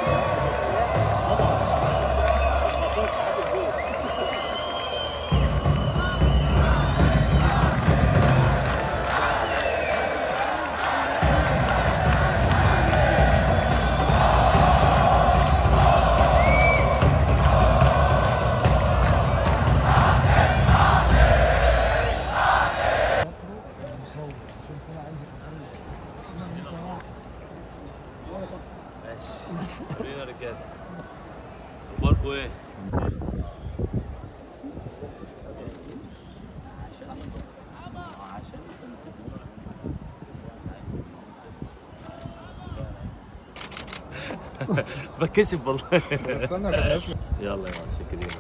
ماشي ورينا يا رجاله اخباركم ايه؟ بتكسف والله استنى كنت اسمع يلا يا معلم شكرين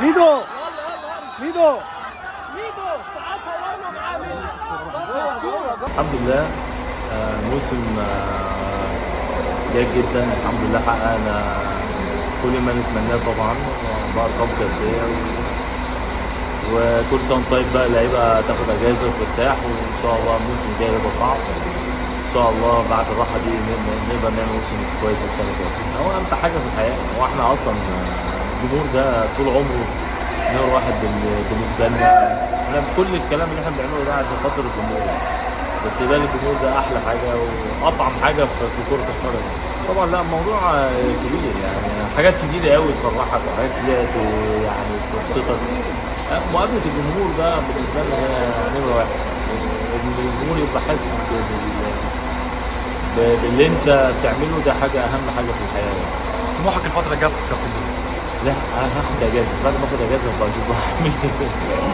ميدو ميدو الحمد لله آه، موسم آه، جيد جدا الحمد لله حققنا كل ما نتمناه طبعا بارقام قياسيه و- وكل سنه وأنت طيب بقى اللعيبه تاخد اجازه وترتاح وان شاء الله الموسم الجاي هيبقى صعب ان شاء الله بعد الراحه دي ن- نقدر نعمل موسم كويس السنه الجايه هو اهم حاجه في الحياه هو احنا اصلا آه، الجمهور ده طول عمره نور واحد بال- بالنسبه لنا احنا كل الكلام اللي احنا بنعمله ده عشان خاطر الجمهور بس ده الجمهور ده احلى حاجه واطعم حاجه في في كره القدم طبعا لا الموضوع آه، كبير يعني حاجات كتيره قوي تفرحك وحاجات كتيره ت- يعني تبسطك آه، مقابله الجمهور ده بالنسبه لنا هي نمره واحد ان الجمهور يبقى حاسس بال- ب- باللي انت بتعمله ده حاجه اهم حاجه في الحياه يعني. طموحك الفتره الجايه يا كابتن مين؟ لا انا هاخد اجازه بعد ما اخد اجازه بقى اشوف هعمل ايه